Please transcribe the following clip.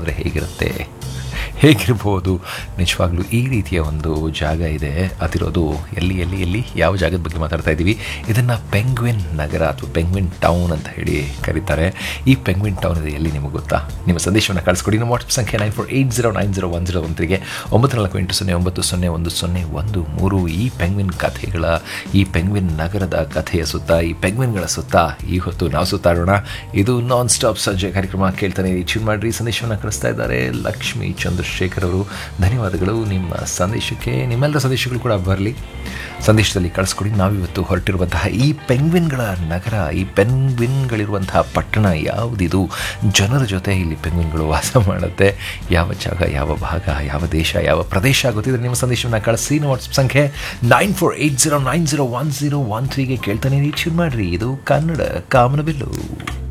ಹೋದರೆ ಹೇಗಿರುತ್ತೆ ಹೇಗಿರ್ಬೋದು ನಿಜವಾಗ್ಲೂ ಈ ರೀತಿಯ ಒಂದು ಜಾಗ ಇದೆ ಅದಿರೋದು ಎಲ್ಲಿ ಎಲ್ಲಿ ಎಲ್ಲಿ ಯಾವ ಜಾಗದ ಬಗ್ಗೆ ಮಾತಾಡ್ತಾ ಇದ್ದೀವಿ ಇದನ್ನು ಪೆಂಗ್ವಿನ್ ನಗರ ಅಥವಾ ಪೆಂಗ್ವಿನ್ ಟೌನ್ ಅಂತ ಹೇಳಿ ಕರೀತಾರೆ ಈ ಪೆಂಗ್ವಿನ್ ಟೌನ್ ಇದೆ ಎಲ್ಲಿ ನಿಮಗೆ ಗೊತ್ತಾ ನಿಮ್ಮ ಸಂದೇಶವನ್ನು ಕಳಿಸ್ಕೊಡಿ ನಮ್ಮ ವಾಟ್ಸಪ್ ಸಂಖ್ಯೆ nine four eight zero nine zero one zero one ತ್ರೀಗೆ ಒಂಬತ್ತು ನಾಲ್ಕು ಎಂಟು ಸೊನ್ನೆ ಒಂಬತ್ತು ಸೊನ್ನೆ ಒಂದು ಸೊನ್ನೆ ಒಂದು ಮೂರು ಈ ಪೆಂಗ್ವಿನ್ ಕಥೆಗಳ ಈ ಪೆಂಗ್ವಿನ್ ನಗರದ ಕಥೆಯ ಸುತ್ತ ಈ ಪೆಂಗ್ವಿನ್ಗಳ ಸುತ್ತ ಈ ಹೊತ್ತು ನಾವು ಸುತ್ತಾಡೋಣ ಇದು ನಾನ್ ಸ್ಟಾಪ್ ಸಂಜೆ ಕಾರ್ಯಕ್ರಮ ಕೇಳ್ತಾನೆ ಟ್ಯೂನ್ ಮಾಡ್ರಿ ಸಂದೇಶವನ್ನು ಕಳಿಸ್ತಾ ಇದ್ದಾರೆ ಲಕ್ಷ್ಮೀ ಚಂದ್ರಶೇಖರ್ ಅವರು ಧನ್ಯವಾದಗಳು ನಿಮ್ಮ ಸಂದೇಶಕ್ಕೆ ನಿಮ್ಮೆಲ್ಲರ ಸಂದೇಶಗಳು ಕೂಡ ಬರಲಿ ಸಂದೇಶದಲ್ಲಿ ಕಳಿಸ್ಕೊಡಿ ನಾವಿವತ್ತು ಹೊರಟಿರುವಂತಹ ಈ ಪೆಂಗ್ವಿನ್ಗಳ ನಗರ ಈ ಪೆಂಗ್ವಿನ್ಗಳಿರುವಂತಹ ಪಟ್ಟಣ ಯಾವುದಿದು ಜನರ ಜೊತೆ ಇಲ್ಲಿ ಪೆಂಗ್ವಿನ್ಗಳು ವಾಸ ಮಾಡುತ್ತೆ ಯಾವ ಜಾಗ ಯಾವ ಭಾಗ ಯಾವ ದೇಶ ಯಾವ ಪ್ರದೇಶ ಗೊತ್ತಿದ್ರೆ ನಿಮ್ಮ ಸಂದೇಶವನ್ನು ಕಳಿಸಿ ನಮ್ಮ ವಾಟ್ಸಪ್ ಸಂಖ್ಯೆ nine four eight zero nine zero one zero one ತ್ರೀಗೆ ಕೇಳ್ತಾನೆ ಟ್ಯೂನ್ ಮಾಡಿರಿ ಇದು ಕನ್ನಡ ಕಾಮನಬಿಲ್ಲು